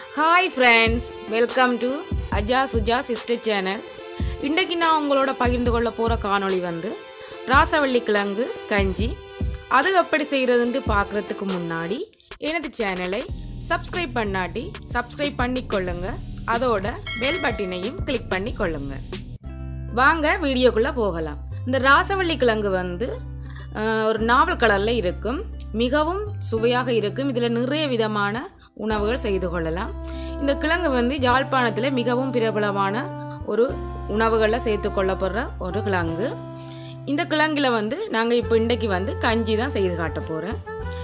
hi friends welcome to Aja Suja sister channel இன்றைக்கு நான் உங்களோட பகிர்ந்து கொள்ள போகிற காணொளி வந்து ராசவள்ளி கிழங்கு கஞ்சி அது எப்படி செய்கிறதுன்னு பார்க்குறதுக்கு முன்னாடி எனது சேனலை சப்ஸ்கிரைப் பண்ணாட்டி சப்ஸ்கிரைப் பண்ணிக்கொள்ளுங்க அதோட பெல் பட்டினையும் கிளிக் பண்ணி கொள்ளுங்க வாங்க வீடியோக்குள்ளே போகலாம் இந்த ராசவள்ளி கிழங்கு வந்து அஹ், ஒரு நாவல் கலரில் இருக்கும் மிகவும் சுவையாக இருக்கும் இதில் நிறைய விதமான உணவுகள் செய்து கொள்ளலாம் இந்த கிழங்கு வந்து யாழ்ப்பாணத்தில் மிகவும் பிரபலமான ஒரு உணவுகளில் சேர்த்து கொள்ளப்படுற ஒரு கிழங்கு இந்த கிழங்கில் வந்து நாங்கள் இப்போ இன்றைக்கு வந்து கஞ்சி தான் செய்து காட்ட போகிறேன்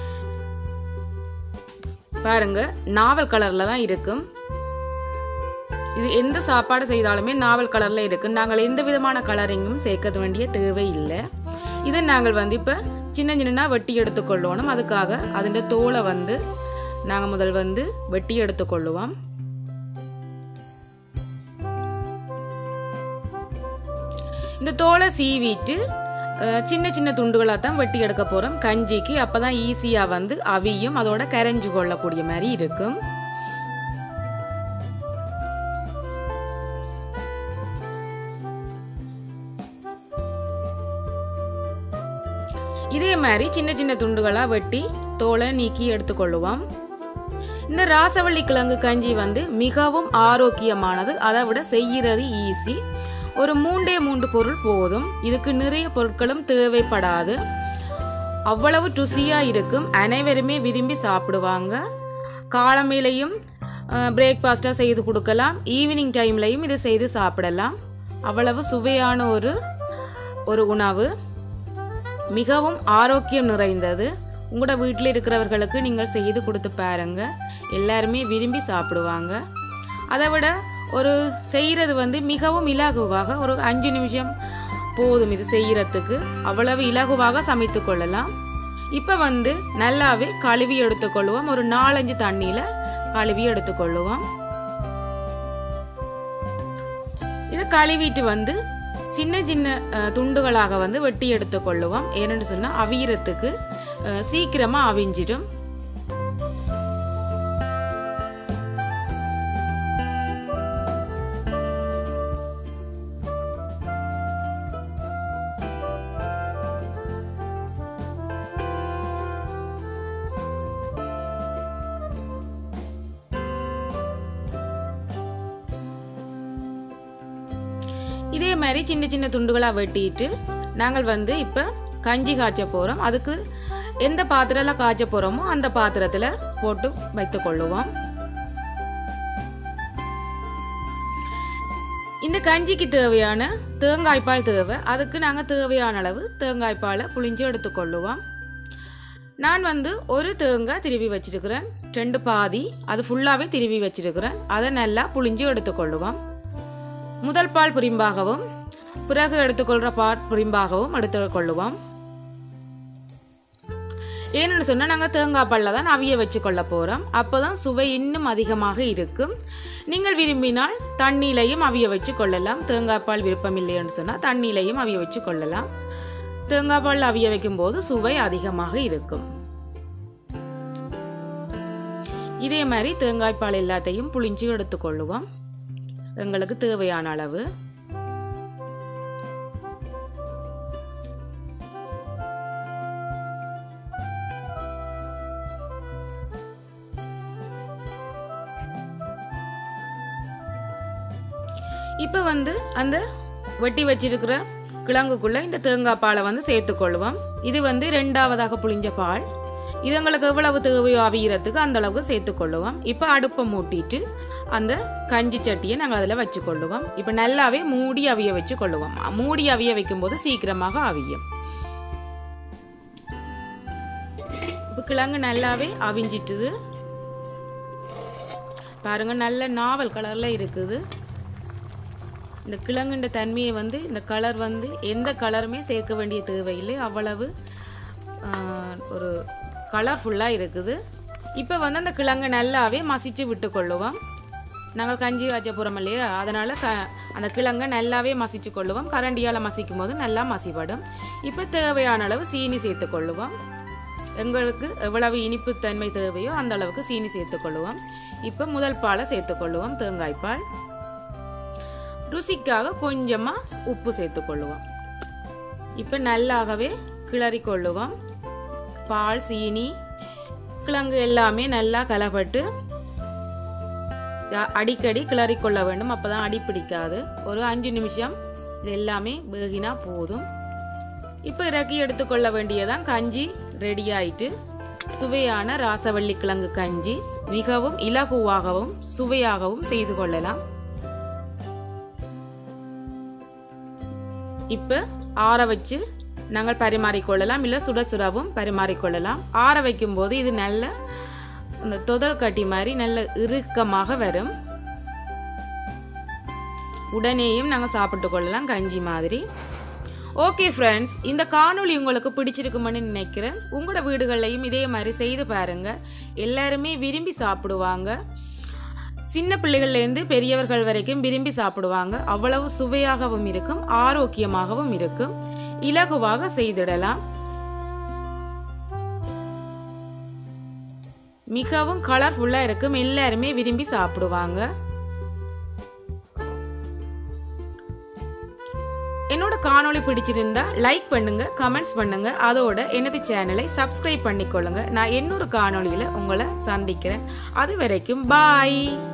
பாருங்க நாவல் கலரில் தான் இருக்கும் இது எந்த சாப்பாடு செய்தாலுமே நாவல் கலரில் இருக்கு நாங்கள் எந்த விதமான கலரிங்கும் சேர்க்க வேண்டிய தேவை இல்லை இதை நாங்கள் வந்து இப்போ சின்ன சின்னனா வெட்டி எடுத்துக்கொள்ளணும் அதுக்காக அதிൻ്റെ தோலை வந்து நாங்கள் முதல் வந்து வெட்டி எடுத்துக்கொள்ளுவோம் இந்த தோலை சீவிட்டு அஹ், சின்ன சின்ன துண்டுகளாக தான் வெட்டி எடுக்க போகிறோம் கஞ்சிக்கு அப்போ தான் ஈஸியாக வந்து அவியும் அதோட கரைஞ்சு கொள்ளக்கூடிய மாதிரி இருக்கும் இதே மாதிரி சின்ன சின்ன துண்டுகளாக வெட்டி தோலை நீக்கி எடுத்துக்கொள்ளுவோம் இந்த ராசவள்ளி கிழங்கு கஞ்சி வந்து மிகவும் ஆரோக்கியமானது அதை விட செய்கிறது ஈஸி ஒரு மூண்டே மூன்று பொருள் போதும் இதுக்கு நிறைய பொருட்களும் தேவைப்படாது அவ்வளவு ருசியாக இருக்கும் அனைவருமே விரும்பி சாப்பிடுவாங்க காலமேலையும் பிரேக்ஃபாஸ்ட்டாக செய்து கொடுக்கலாம் ஈவினிங் டைம்லையும் இதை செய்து சாப்பிடலாம் அவ்வளவு சுவையான ஒரு ஒரு உணவு மிகவும் ஆரோக்கியம் நிறைந்தது உங்களோட வீட்டில் இருக்கிறவர்களுக்கு நீங்கள் செய்து கொடுத்து பாருங்க எல்லாருமே விரும்பி சாப்பிடுவாங்க அதை விட ஒரு செய்கிறது வந்து மிகவும் இலகுவாக ஒரு அஞ்சு நிமிஷம் போதும் இது செய்யறதுக்கு அவ்வளவு இலகுவாக சமைத்து கொள்ளலாம் இப்போ வந்து நல்லாவே கழுவி எடுத்துக்கொள்வோம் ஒரு நாலஞ்சு தண்ணியில் கழுவி எடுத்துக்கொள்ளுவோம் இதை கழுவிட்டு வந்து சின்ன சின்ன அஹ், துண்டுகளாக வந்து வெட்டி எடுத்துக்கொள்ளுவோம் ஏன்னு சொன்னால் அவியறதுக்கு அஹ், சீக்கிரமா அவிஞ்சிடும் இதே மாதிரி சின்ன சின்ன துண்டுகளாக வெட்டிட்டு நாங்கள் வந்து இப்போ கஞ்சி காய்ச்ச போகிறோம் அதுக்கு எந்த பாத்திரத்தில் காய்ச்ச போகிறோமோ அந்த பாத்திரத்தில் போட்டு வைத்து கொள்ளுவோம் இந்த கஞ்சிக்கு தேவையான தேங்காய்ப்பால் தேவை அதுக்கு நாங்கள் தேவையான அளவு தேங்காய்ப்பாலை புளிஞ்சு எடுத்துக்கொள்ளுவோம் நான் வந்து ஒரு தேங்காய் திருவி வச்சிருக்கிறேன் ரெண்டு பாதி அது ஃபுல்லாகவே திருவி வச்சிருக்கிறேன் அதை நல்லா புளிஞ்சு எடுத்துக்கொள்ளுவோம் முதல் பால் புரிம்பாகவும் பிறகு எடுத்துக்கொள்கிற பால் புரிம்பாகவும் எடுத்துக்கொள்ளுவோம் ஏன்னு சொன்னால் நாங்கள் தேங்காய் பாலில் தான் அவிய வச்சு கொள்ள போகிறோம் அப்போ தான் சுவை இன்னும் அதிகமாக இருக்கும் நீங்கள் விரும்பினால் தண்ணியிலையும் அவிய வச்சு கொள்ளலாம் தேங்காய் பால் விருப்பம் இல்லைன்னு சொன்னால் தண்ணியிலையும் அவிய வச்சு கொள்ளலாம் தேங்காய் பால் அவிய வைக்கும்போது சுவை அதிகமாக இருக்கும் இதே மாதிரி தேங்காய் பால் எல்லாத்தையும் புளிஞ்சு எடுத்துக்கொள்ளுவோம் எங்களுக்கு தேவையான அளவு இப்போ வந்து அந்த வெட்டி வச்சிருக்கிற கிழங்குக்குள்ள இந்த தேங்காய் பாலை வந்து சேர்த்துக்கொள்வோம் இது வந்து ரெண்டாவதாக புளிஞ்ச பால் இது எங்களுக்கு எவ்வளவு தேவையோ அவியறதுக்கு அந்த அளவுக்கு சேர்த்துக்கொள்ளுவோம் இப்போ அடுப்பை மூட்டிட்டு அந்த கஞ்சி சட்டியை நாங்கள் அதில் வச்சுக்கொள்ளுவோம் இப்போ நல்லாவே மூடி அவிய வச்சு கொள்ளுவோம் மூடி அவிய வைக்கும்போது சீக்கிரமாக அவியும் இப்போ கிழங்கு நல்லாவே அவிஞ்சிட்டுது பாருங்க நல்ல நாவல் கலரில் இருக்குது இந்த கிழங்குன்ற தன்மையை வந்து இந்த கலர் வந்து எந்த கலருமே சேர்க்க வேண்டிய தேவையில்லை அவ்வளவு ஆஹ், ஒரு கலர்ஃபுல்லாக இருக்குது இப்போ வந்து அந்த கிழங்கு நல்லாவே மசிச்சு விட்டுக்கொள்ளுவோம் நாங்கள் கஞ்சி காய்ச்ச போகிறோம் இல்லையா அதனால் க அந்த கிழங்கை நல்லாவே மசிச்சு கொள்ளுவோம் கரண்டியால் மசிக்கும் போது நல்லா மசிப்படும் இப்போ தேவையான அளவு சீனி சேர்த்துக்கொள்ளுவோம் எங்களுக்கு எவ்வளவு இனிப்புத்தன்மை தேவையோ அந்த அளவுக்கு சீனி சேர்த்துக்கொள்ளுவோம் இப்போ முதல் பாலை சேர்த்துக்கொள்ளுவோம் தேங்காய் பால் ருசிக்காக கொஞ்சமாக உப்பு சேர்த்துக்கொள்ளுவோம் இப்போ நல்லாகவே கிளறி கொள்ளுவோம் பால் சீனி கிழங்கு எல்லாமே நல்லா கலப்பட்டு அடிக்கடி கிளறி கொள்ள வேண்டும் அப்போ தான் அடி பிடிக்காது ஒரு அஞ்சு நிமிஷம் இது எல்லாமே வேகினா போதும் இப்போ இறக்கி எடுத்துக்கொள்ள வேண்டியதான் கஞ்சி ரெடி ஆயிட்டு சுவையான ராசவள்ளி கிழங்கு கஞ்சி மிகவும் இலகுவாகவும் சுவையாகவும் செய்து கொள்ளலாம் இப்போ ஆற வச்சு நாங்கள் பரிமாறிக்கொள்ளலாம் இல்லை சுட சுடவும் பரிமாறிக்கொள்ளலாம் ஆற வைக்கும் போது இது நல்ல அந்த தொதல் கட்டி மாதிரி நல்ல இறுக்கமாக வரும் உடனேயும் நாங்கள் சாப்பிட்டு கொள்ளலாம் கஞ்சி மாதிரி ஓகே ஃப்ரெண்ட்ஸ் இந்த காணொளி உங்களுக்கு பிடிச்சிருக்குமென்னு நினைக்கிறேன் உங்களோட வீடுகள்லையும் இதே மாதிரி செய்து பாருங்க எல்லாருமே விரும்பி சாப்பிடுவாங்க சின்ன பிள்ளைகள்லேருந்து பெரியவர்கள் வரைக்கும் விரும்பி சாப்பிடுவாங்க அவ்வளவு சுவையாகவும் இருக்கும் ஆரோக்கியமாகவும் இருக்கும் இலகுவாக செய்திடலாம் மிகவும் கலர்ஃபுல்லாக இருக்கும் எல்லாருமே விரும்பி சாப்பிடுவாங்க என்னோட காணொளி பிடிச்சிருந்தா லைக் பண்ணுங்க கமெண்ட்ஸ் பண்ணுங்க அதோட எனது சேனலை சப்ஸ்கிரைப் பண்ணிக்கொள்ளுங்க நான் இன்னொரு காணொளியில் உங்களை சந்திக்கிறேன் அது வரைக்கும் பாய்